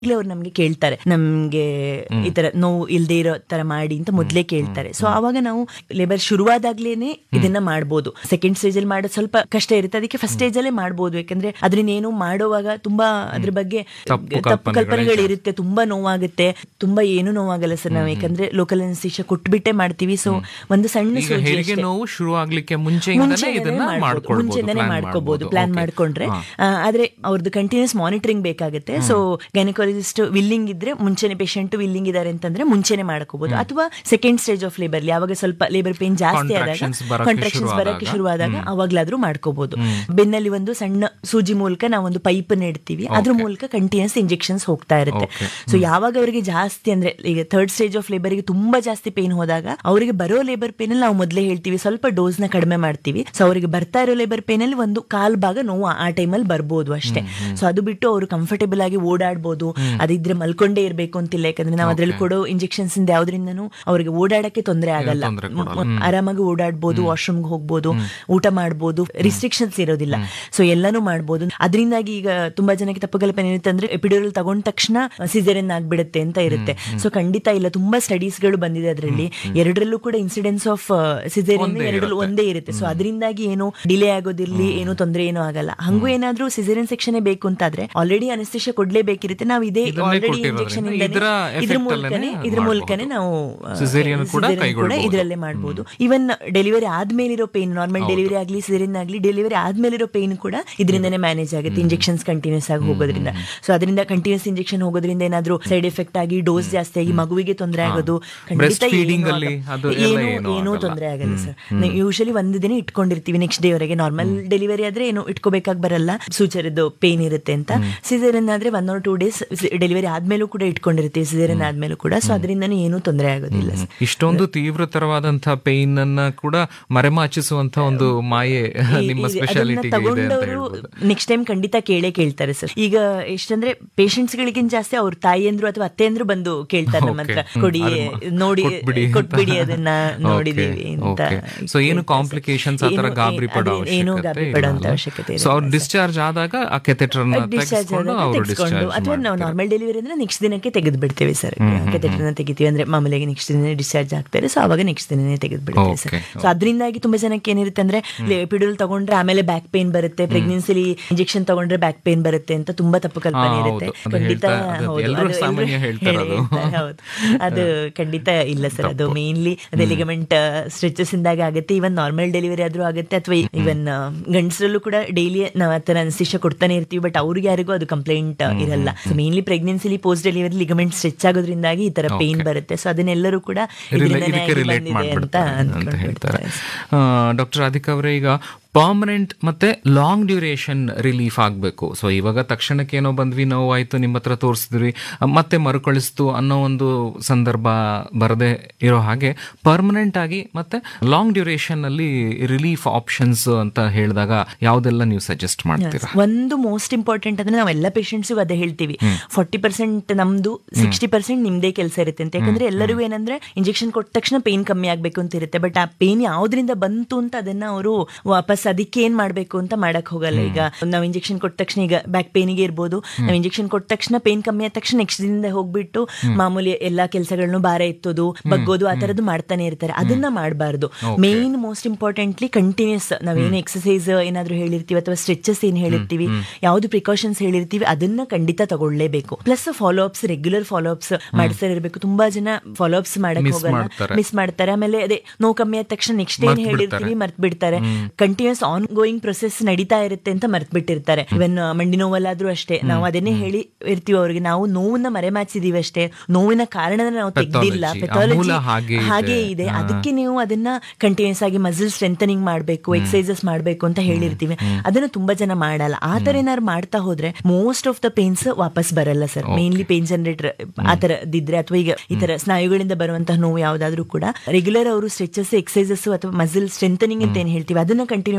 ಈಗಲೇ ಅವ್ರು ನಮ್ಗೆ ಕೇಳ್ತಾರೆ ನಮ್ಗೆ ಈ ತರ ನೋವು ಇಲ್ದೇ ಇರೋ ತರ ಮಾಡಿ ಅಂತ ಮೊದ್ಲೇ ಕೇಳ್ತಾರೆ ಸೊ ಅವಾಗ ನಾವು ಲೇಬರ್ ಶುರುವಾದಾಗ್ಲೇನೆ ಇದನ್ನ ಮಾಡ್ಬೋದು ಸೆಕೆಂಡ್ ಸ್ಟೇಜ್ ಅಲ್ಲಿ ಮಾಡೋದು ಸ್ವಲ್ಪ ಕಷ್ಟ ಇರುತ್ತೆ ಅದಕ್ಕೆ ಫಸ್ಟ್ ಸ್ಟೇಜ್ ಅಲ್ಲೇ ಮಾಡ್ಬೋದು ಯಾಕಂದ್ರೆ ಅದನ್ನ ಏನು ಮಾಡುವಾಗ ತುಂಬಾ ಅದ್ರ ಬಗ್ಗೆ ತಪ್ಪು ತಪ್ಪು ಕಲ್ಪನೆಗಳು ಕಲ್ಪನೆಗಳು ಇರುತ್ತೆ ತುಂಬಾ ನೋವಾಗುತ್ತೆ ತುಂಬಾ ಏನು ನೋವಾಗಲ್ಲ ಸರ್ ನಾವು ಯಾಕಂದ್ರೆ ಲೋಕಲ್ ಅನಿಸ್ಟೇಷನ್ ಕೊಟ್ಬಿಟ್ಟೆ ಮಾಡ್ತೀವಿ ಸೊ ಒಂದು ಸಣ್ಣ ಈಗ ಸೂಜಿ ಹೆರಿಗೆ ಅಷ್ಟೇ. ನೋವು ಶುರು ಆಗ್ಲಿಕ್ಕೆ ಮುಂಚೆಯಿಂದನೇ ಮುಂಚೆಯಿಂದನೇ ಇದನ್ನ ಮಾಡ್ಬೋದು. ಮಾಡ್ಕೊಳ್ಬೋದು ಮುಂಚೆಯಿಂದನೇ plan ಮಾಡ್ಕೋಬಹುದು ಮಾಡ್ಬೋದು. Plan Okay. ಮಾಡ್ಕೊಂಡ್ರೆ ಹಾ. ಆ, ಆದ್ರೆ ಅವ್ರದ್ದು ಕಂಟಿನ್ಯೂಸ್ ಮಾನಿಟರಿಂಗ್ ಬೇಕಾಗುತ್ತೆ ಸೊ ಗೈನಕಾಲಜಿಸ್ಟ್ ವಿಲ್ಲಿಂಗ್ ಇದ್ರೆ ಮುಂಚೆನೆ ಪೇಷಂಟ್ ವಿಲ್ಲಿಂಗ್ ಇದಾರೆ ಅಂತಂದ್ರೆ ಮುಂಚೆನೆ ಮಾಡ್ಕೋಬಹುದು ಅಥವಾ ಸೆಕೆಂಡ್ ಸ್ಟೇಜ್ ಆಫ್ ಲೇಬರ್ ಯಾವಾಗ ಸ್ವಲ್ಪ ಲೇಬರ್ ಪೇನ್ ಜಾಸ್ತಿ ಆದಾಗ Contractions ಬರಕ್ಕೆ ಕಾಂಟ್ರಾಕ್ಷನ್ಸ್ ಬರಕ್ಕೆ ಶುರುವಾದಾಗ ಅವಾಗ್ಲಾದ್ರೂ ಮಾಡ್ಕೋಬಹುದು ಬೆನ್ನಲ್ಲಿ ಒಂದು ಸಣ್ಣ ಸೂಜಿ ಮೂಲಕ ನಾವೊಂದು ಪೈಪ್ ನೆಡ್ತೀವಿ ಅದ್ರ ಮೂಲಕ ಕಂಟಿನ್ಯೂಸ್ ಇಂಜೆಕ್ಷನ್ಸ್ ಹೋಗ್ತಾ ಇರುತ್ತೆ Okay. ಸೊ ಯಾವಾಗ ಅವರಿಗೆ ಜಾಸ್ತಿ ಅಂದ್ರೆ ಈಗ ಥರ್ಡ್ ಸ್ಟೇಜ್ ಆಫ್ ಲೇಬರ್ ಗೆ ತುಂಬಾ ಜಾಸ್ತಿ ಪೇನ್ ಹೋದಾಗ ಅವರಿಗೆ ಬರೋ ಲೇಬರ್ ಪೇನ್ ಅಲ್ಲಿ ನಾವು ಮೊದಲೇ ಹೇಳ್ತೀವಿ ಸ್ವಲ್ಪ ಡೋಸ್ ನ ಕಡಿಮೆ ಮಾಡ್ತೀವಿ ಸೊ ಅವರಿಗೆ ಬರ್ತಾ ಇರೋ ಲೇಬರ್ ಪೇನ್ ಅಲ್ಲಿ ಒಂದು ಕಾಲ್ ಭಾಗ ನೋವು ಆ ಟೈಮಲ್ಲಿ ಬರ್ಬೋದು ಅಷ್ಟೇ ಸೊ ಅದು ಬಿಟ್ಟು ಅವರು ಕಂಫರ್ಟೇಬಲ್ ಆಗಿ ಓಡಾಡ್ಬೋದು ಅದಿದ್ರೆ ಮಲ್ಕೊಂಡೇ ಇರಬೇಕು ಅಂತಿಲ್ಲ ಯಾಕಂದ್ರೆ ನಾವು ಅದ್ರಲ್ಲಿ ಕೊಡೋ ಇಂಜೆಕ್ಷನ್ಸ್ ಇಂದ ಯಾವ್ದ್ರಿಂದನೂ ಅವರಿಗೆ ಓಡಾಡಕ್ಕೆ ತೊಂದರೆ ಆಗಲ್ಲ ತೊಂದ್ರೆ ಮ್- ಮ್- ಆರಾಮಾಗಿ ಓಡಾಡ್ಬೋದು ವಾಶ್ರೂಮ್ಗೆ ಹೋಗ್ಬೋದು ಊಟ ಮಾಡ್ಬೋದು ರಿಸ್ಟ್ರಿಕ್ಷನ್ಸ್ ಇರೋದಿಲ್ಲ ಸೊ ಎಲ್ಲಾನು ಮಾಡ್ಬೋದು ಅದರಿಂದಾಗಿ ಈಗ ತುಂಬಾ ಜನಕ್ಕೆ ತಪ್ಪು ಕಲ್ಪನೆ ಇರುತ್ತೆ ಅಂದ್ರೆ ಎಪಿಡ್ಯೂರಲ್ ತಗೊಂಡ ತಕ್ಷಣ ಸಿಸೇರಿಯನ್ ಆಗ್ಬಿಡುತ್ತೆ ಅಂತ ಇರುತ್ತೆ ಸೊ ಖಂಡಿತ ಇಲ್ಲ ತುಂಬಾ ಸ್ಟಡೀಸ್ ಗಳು ಬಂದಿದೆ ಅದರಲ್ಲಿ ಎರಡರಲ್ಲೂ ಕೂಡ ಇನ್ಸಿಡೆನ್ಸ್ ಆಫ್ ಸಿಸೇರಿಯನ್ ಒಂದೇ ಎರಡರಲ್ಲೂ ಇರುತ್ತೆ. ಒಂದೇ ಇರುತ್ತೆ ಸೊ ಅದರಿಂದಾಗಿ ಏನು ಡಿಲೇ ಆಗೋದಿರ್ಲಿ ಏನು ತೊಂದರೆ ಏನೂ ಆಗಲ್ಲ ಹಂಗೂ ಏನಾದ್ರೂ ಸಿಸೇರಿಯನ್ ಸೆಕ್ಷನ್ ಬೇಕು ಅಂತಾದ್ರೆ ಆಲ್ರೆಡಿ ಅನಿಸ್ತೇಷ ಕೊಡ್ಲೇಬೇಕಿರುತ್ತೆ ನಾವು ಇದೇ ಇದನ್ನೇ ಆಲ್ರೆಡಿ ಕೊಟ್ಟಿರೋದ್ರಿಂದ ಇಂಜೆಕ್ಷನ್ ಇದರ ಇದ್ರ effect ಮೂಲಕನೇ ಅಲ್ಲೇನೆ ಇದ್ರ ಮಾಡ್ಬೋದು. ಮೂಲಕನೇ ನಾವು ಆ, Cesarean ಕೂಡ cesarean ಕೈಗೊಳ್ಬೋದು. ಇದರಲ್ಲೇ ಮಾಡಬಹುದು ಇವನ್ ಡೆಲಿವರಿ ಆದ್ಮೇಲಿರೋ ಪೇನ್ ನಾರ್ಮಲ್ ಡೆಲಿವರಿ ಆಗ್ಲಿ ಸಿಸೇರಿಯನ್ ಆಗ್ಲಿ ಡೆಲಿವರಿ ಆದ್ಮೇಲಿರೋ ಪೇನ್ ಕೂಡ ಇದರಿಂದನೇ ಮ್ಯಾನೇಜ್ ಆಗುತ್ತೆ ಇಂಜೆಕ್ಷನ್ಸ್ ಕಂಟಿನ್ಯೂಸ್ ಆಗಿ ಹೋಗೋದ್ರಿಂದ ಸೊ ಅದರಿಂದ ಕಂಟಿನ್ಯೂಸ್ ಇಂಜೆಕ್ಷನ್ ಹೋಗೋದ್ರಿಂದ ಏನಾದ್ರೂ ಸೈಡ್ ಎಫೆಕ್ಟ್ ಆಗಿ ಡೋಸ್ ಜಾಸ್ತಿ ಆಗಿ ಮಗುವಿಗೆ ತೊಂದರೆ ಆಗೋದು ಖಂಡಿತ Breastfeeding ಏನೂ ಅಲ್ಲಿ ಆಗ- ಅದು ಎಲ್ಲ ಏನೂ ಏನೂ ಏನೂ ಆಗಲ್ಲ. ತೊಂದರೆ ಆಗಲ್ಲ ಸರ್ ಯೂಶಲಿ ಒಂದು ದಿನ ಇಟ್ಕೊಂಡಿರ್ತೀವಿ ನೆಕ್ಸ್ಟ್ ಡೇ ವರೆಗೆ ನಾರ್ಮಲ್ ಡೆಲಿವರಿ ಆದ್ರೆ ಏನು ಇಟ್ಕೋಬೇಕಾಗಿ ಬರಲ್ಲ ಸೂಚರದ್ದು ಪೇನ್ ಇರುತ್ತೆ ಅಂತ ಸಿಸೇರಿಯನ್ ಆದ್ರೆ one or two days delivery ಆದ್ಮೇಲೂ ಕೂಡ ಇಟ್ಕೊಂಡಿರ್ತೀವಿ ಸಿಸೇರಿಯನ್ ಆದ್ಮೇಲೂ ಕೂಡ ಸೊ ಅದರಿಂದನೂ ಏನೂ ತೊಂದರೆ ಆಗೋದಿಲ್ಲ ಸರ್ ಇಷ್ಟೊಂದು ತೀವ್ರತರವಾದಂತಹ ಪೇನ್ ಅನ್ನ ಕೂಡ ಮರೆಮಾಚಿಸುವಂತ ಒಂದು ಮಾಯೆ ನಿಮ್ಮ ಸ್ಪೆಷಾಲಿಟಿ ಇದೆ ಅಂತ ಹೇಳ್ಬೋದು ನೆಕ್ಸ್ಟ್ ಟೈಮ್ ಖಂಡಿತ ಕೇಳೇ ಕೇಳ್ತಾರೆ ಸರ್ ಈಗ ಎಷ್ಟಂದ್ರೆ ಪೇಷಂಟ್ಸ್ ಗಳಿಗಿಂತ ಜಾಸ್ತಿ ಅವ್ರ ತಾಯಿಯಂದ್ರು ಅಥವಾ ಅತ್ತೆಯಂದ್ರು ಬಂದು ಕೇಳ್ತಾರೆ ನಮ್ಮ ಹತ್ರ Okay. ಕೊಡಿ ಅದನ್ನ ನೋಡಿ ಕೊಟ್ಬಿಡಿ ಅಂತ. ಕೊಟ್ಬಿಡಿ ಅದನ್ನ Okay, ನೋಡಿದೀವಿ ಅಂತ okay. So ಏನು ಕಾಂಪ್ಲಿಕೇಶನ್ಸ್ ಆತರ ಏನು- ಗಾಬರಿ ಪಡೋ ಅದೇ- ಏನೂ ಗಾಬರಿ ಪಡೋಂತ ಅವಶ್ಯಕತೆ ಸೊ ಅವ್ರು ಡಿಸ್ಚಾರ್ಜ್ ಆದಾಗ ಆ ಕೆಥೆಟರ್ ಡಿಸ್ಚಾರ್ಜ್ ತೆಗೆಸ್ಕೊಂಡು ಅವರು ಡಿಸ್ಚಾರ್ಜ್ ಅಥವಾ ನಾವು ನಾರ್ಮಲ್ ಡೆಲಿವರಿ ಅಂದ್ರೆ ನೆಕ್ಸ್ಟ್ ದಿನಕ್ಕೆ ತೆಗೆದು ಬಿಡ್ತೇವೆ ಸರ್ ಕೆತೆಟರ್ನ ತೆಗಿತೀವಿ ಅಂದ್ರೆ ಮಾಮೂಲಿಯಾಗಿ ನೆಕ್ಸ್ಟ್ ದಿನ ಡಿಸ್ಚಾರ್ಜ್ ಆಗ್ತಾರೆ ಸೊ ಅವಾಗ ನೆಕ್ಸ್ಟ್ ದಿನನೇ ತೆಗೆದು ಬಿಡ್ತೇವೆ ಸರ್ Okay, ಸೊ ಅದರಿಂದಾಗಿ ತುಂಬಾ ಜನಕ್ಕೆ ಏನಿರುತ್ತೆ ಅಂದ್ರೆ ಪಿಡಲ್ ತಗೊಂಡ್ರೆ ಆಮೇಲೆ ಬ್ಯಾಕ್ ಪೇನ್ ಬರುತ್ತೆ ಪ್ರೆಗ್ನೆನ್ಸಿಲಿ ಇಂಜೆಕ್ಷನ್ ತಗೊಂಡ್ರೆ ಬ್ಯಾಕ್ ಪೇನ್ ಬರುತ್ತೆ ಅಂತ ತುಂಬಾ ತಪ್ಪು ಕಲ್ಪನೆ ಹಾ, ಇರುತ್ತೆ ಹೌದು. ಅದು ಖಂಡಿತ ಹೇಳ್ತಾ- ಅದು ಹೌದು ಎಲ್ರೂ ಅದು ಸಾಮಾನ್ಯ ಎಲ್ರೂ ಹೇಳ್ತಾರೆ ಅದು. ಹೇಳ್ತಾರೆ, ಹೌದು ಅದು ಖಂಡಿತ ಇಲ್ಲ ಸರ್ ಅದು ಮೇನ್ಲಿ ಅದೇ ಲಿಗಮೆಂಟ್ ಸ್ಟ್ರೆಚಸ್ ಇಂದಾಗ ಆಗುತ್ತೆ ಇವನ್ ನಾರ್ಮಲ್ ಡೆಲಿವರಿ ಆದ್ರೂ ಆಗುತ್ತೆ ಅಥವಾ ಇವನ್ ಗಂಡಸರಲ್ಲೂ ಕೂಡ ಡೈಲಿ ನಾವು ಆತರ ಅನಿಸ್ಟಿಷ ಕೊಡ್ತಾನೆ ಇರ್ತೀವಿ ಬಟ್ ಅವ್ರಿಗೆ ಯಾರಿಗೂ ಅದು ಕಂಪ್ಲೇಂಟ್ ಇರಲ್ಲ ಸೊ ಮೇನ್ಲಿ ಪ್ರೆಗ್ನೆನ್ಸಿಲಿ ಪೋಸ್ಟ್ ಡೆಲಿವರಿ ಲಿಗಮೆಂಟ್ ಸ್ಟ್ರೆಚ್ ಆಗೋದ್ರಿಂದಾಗಿ ಈ ತರ ಪೇನ್ ಬರುತ್ತೆ ಸೊ ಅದನ್ನೆಲ್ಲರೂ ಕೂಡ ಇದರಿಂದನೇ ಇದಕ್ಕೆ ಆಗಿ ರಿಲೇಟ್ ಬಂದಿದೆ ಅಂತ ಮಾಡ್ಬಿಡ್ತಾರೆ ಅಂತ ಹೇಳ್ತಾರೆ ಅಂದ್ಕೊಂಡ್ಬಿಡ್ತಾರೆ ಡಾಕ್ಟರ್ ರಾಧಿಕಾ ಅವರೇ ಈಗ ಪರ್ಮನೆಂಟ್ ಮತ್ತೆ ಲಾಂಗ್ ಡ್ಯೂರೇಷನ್ ರಿಲೀಫ್ ಆಗಬೇಕು ಸೊ ಇವಾಗ ತಕ್ಷಣಕ್ಕೆ ಏನೋ ಬಂದ್ವಿ ನೋವು ಆಯ್ತು ನಿಮ್ಮ ಹತ್ರ ತೋರಿಸಿದ್ವಿ ಮತ್ತೆ ಮರುಕಳಿಸ್ತು ಅನ್ನೋ ಒಂದು ಸಂದರ್ಭ ಬರದೆ ಇರೋ ಹಾಗೆ ಪರ್ಮನೆಂಟ್ ಆಗಿ ಮತ್ತೆ ಲಾಂಗ್ ಡ್ಯೂರೇಷನ್ ಅಲ್ಲಿ ರಿಲೀಫ್ ಆಪ್ಷನ್ಸ್ ಅಂತ ಹೇಳಿದಾಗ ಯಾವ್ದೆಲ್ಲ ನೀವು ಸಜೆಸ್ಟ್ ಮಾಡ್ತೀರಾ ಒಂದು ಮೋಸ್ಟ್ ಇಂಪಾರ್ಟೆಂಟ್ ಅಂದ್ರೆ ನಾವೆಲ್ಲ ಪೇಷಂಟ್ಸ್ ಅದೇ ಹೇಳ್ತೀವಿ ಫಾರ್ಟಿ ಪರ್ಸೆಂಟ್ ನಮ್ದು ಸಿಕ್ಸ್ಟಿ ಪರ್ಸೆಂಟ್ ನಿಮ್ದೇ ಕೆಲಸ ಇರುತ್ತೆ ಅಂತ ಯಾಕಂದ್ರೆ ಎಲ್ಲರಿಗೂ ಏನಂದ್ರೆ ಇಂಜೆಕ್ಷನ್ ಕೊಟ್ಟ ತಕ್ಷಣ ಪೇನ್ ಕಮ್ಮಿ ಆಗ್ಬೇಕು ಅಂತ ಇರುತ್ತೆ ಬಟ್ ಆ ಪೇನ್ ಯಾವ್ದ್ರಿಂದ ಬಂತು ಅಂತ ಅದನ್ನ ಅವರು ವಾಪಸ್ ಅದಕ್ಕೆ ಏನ್ ಮಾಡ್ಬೇಕು ಅಂತ ಮಾಡಕ್ ಹೋಗಲ್ಲ ಈಗ ನಾವು ಇಂಜೆಕ್ಷನ್ ಕೊಟ್ಟ ತಕ್ಷಣ ಈಗ ಬ್ಯಾಕ್ ಪೇನಿಗೆ ಇರ್ಬೋದು ನಾವು ಇಂಜೆಕ್ಷನ್ ಕೊಟ್ಟ ತಕ್ಷಣ ಪೇನ್ ಕಮ್ಮಿ ಆದ ತಕ್ಷಣ ನೆಕ್ಸ್ಟ್ ದಿನದಿಂದ ಹೋಗ್ಬಿಟ್ಟು ಮಾಮೂಲಿ ಎಲ್ಲಾ ಕೆಲಸಗಳನ್ನು ಭಾರ ಎತ್ತೋದು ಬಗ್ಗೋದು ಆ ತರದ್ದು ಮಾಡ್ತಾನೆ ಇರ್ತಾರೆ ಅದನ್ನ ಮಾಡಬಾರ್ದು ಮೇನ್ ಮೋಸ್ಟ್ ಇಂಪಾರ್ಟೆಂಟ್ಲಿ ಕಂಟಿನ್ಯೂಸ್ ನಾವೇನು ಎಕ್ಸಸೈಸ್ ಏನಾದ್ರು ಹೇಳಿರ್ತೀವಿ ಅಥವಾ ಸ್ಟ್ರೆಚಸ್ ಏನ್ ಹೇಳಿರ್ತೀವಿ ಯಾವ್ದು ಪ್ರಿಕಾಷನ್ಸ್ ಹೇಳಿರ್ತೀವಿ ಅದನ್ನ ಖಂಡಿತ ತಗೊಳ್ಳೇಬೇಕು plus follow ups regular follow ups ಮಾಡಿಸ್ತಾ ಇರಬೇಕು ತುಂಬಾ ಜನ ಫಾಲೋ ಅಪ್ಸ್ ಮಾಡಕ್ Miss ಹೋಗಲ್ಲ ಮಾಡ್ತಾರೆ. ಮಿಸ್ ಮಾಡ್ತಾರೆ ಆಮೇಲೆ ಅದೇ ನೋವು ಕಮ್ಮಿ ಆದ ತಕ್ಷಣ ನೆಕ್ಸ್ಟ್ ಏನ್ ಮರ್ತ್ ಹೇಳಿರ್ತೀವಿ ಮರ್ತ್ ಬಿಡ್ತಾರೆ ಕಂಟಿನ್ಯೂಸ್ ಆನ್ ಗೋಯಿಂಗ್ ಪ್ರೊಸೆಸ್ ನಡೀತಾ ಇರುತ್ತೆ ಅಂತ ಮರ್ತ್ ಬಿಟ್ಟಿರ್ತಾರೆ ಇವನ್ ಮಂಡಿ ನೋವಲ್ಲಾದ್ರೂ ಅಷ್ಟೇ ನಾವು ಅದನ್ನೇ ಹೇಳಿ ಇರ್ತೀವಿ ಅವ್ರಿಗೆ ನಾವು ನೋವನ್ನ ಮರೆಮಾಚಿದೀವಿ ಅಷ್ಟೇ ನೋವಿನ ಕಾರಣನ ನಾವು ತೆಗ್ದಿಲ್ಲ Pathology. ಆ ಮೂಲ ಹಾಗೆ ಇದೆ. ಹಾಗೆ ಇದೆ ಅದಕ್ಕೆ ನೀವು ಅದನ್ನ ಕಂಟಿನ್ಯೂಸ್ ಆಗಿ ಮಸಲ್ ಸ್ಟ್ರೆಂಥನಿಂಗ್ ಮಾಡಬೇಕು ಎಕ್ಸಸೈಸಸ್ ಮಾಡಬೇಕು ಅಂತ ಹೇಳಿರ್ತೀವಿ ಅದನ್ನ ತುಂಬಾ ಜನ ಮಾಡಲ್ಲ ಆ ತರ ಏನಾದ್ರು ಮಾಡ್ತಾ ಹೋದ್ರೆ ಮೋಸ್ಟ್ ಆಫ್ ದ ಪೇನ್ಸ್ ವಾಪಸ್ ಬರಲ್ಲ ಸರ್ ಮೇನ್ಲಿ ಪೇನ್ ಜನರೇಟರ್ ಆ ತರದಿದ್ರೆ ಅಥವಾ ಈಗ ಈ ತರ ಸ್ನಾಯುಗಳಿಂದ ಬರುವಂತಹ ನೋವು ಯಾವ್ದಾದ್ರು ಕೂಡ ರೆಗ್ಯುಲರ್ ಅವರು ಸ್ಟ್ರೆಚಸ್ ಎಕ್ಸಸೈಸಸ್ ಅಥವಾ ಮಸಲ್ ಸ್ಟ್ರೆಂಥನಿಂಗ್ ಅಂತ ಏನ್ ಹೇಳ್ತೀವಿ ಅದನ್ನ ಕಂಟಿನ್ಯೂ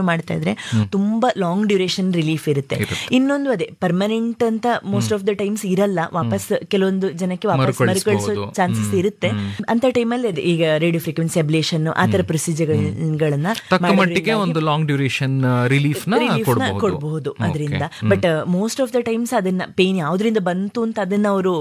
ಕಂಟಿನ್ಯೂ ಮಾಡ್ತಾ ಇದ್ರೆ ತುಂಬಾ ಲಾಂಗ್ ಡ್ಯೂರೇಷನ್ ರಿಲೀಫ್ ಇರುತ್ತೆ ಇನ್ನೊಂದು ಅದೇ ಪರ್ಮನೆಂಟ್ ಅಂತ ಮೋಸ್ಟ್ ಆಫ್ ದ ಟೈಮ್ಸ್ ಇರಲ್ಲ ವಾಪಸ್ ಕೆಲವೊಂದು ಜನಕ್ಕೆ ವಾಪಸ್ ಮರುಕಳಿಸ್ಬೋದು. ಮರುಕಳಿಸೋ ಚಾನ್ಸಸ್ ಇರುತ್ತೆ ಅಂತ ಟೈಮಲ್ಲಿ ಅದೇ ಈಗ ರೇಡಿಯೋ ಫ್ರೀಕ್ವೆನ್ಸಿ ಅಬ್ಲೇಷನ್ ಆ ತರ ಪ್ರೊಸೀಜರ್ಗಳನ್ನ ತಕ್ಕ ಮಟ್ಟಿಗೆ ಒಂದು ಲಾಂಗ್ ಡ್ಯೂರೇಷನ್ ರಿಲೀಫ್ ನ ಕೊಡಬಹುದು ಕೊಡಬಹುದು ಅದರಿಂದ but most of the times ಅದನ್ನ ಪೇನ್ ಯಾವ್ದ್ರಿಂದ ಬಂತು ಅಂತ ಅದನ್ನ ಅವರು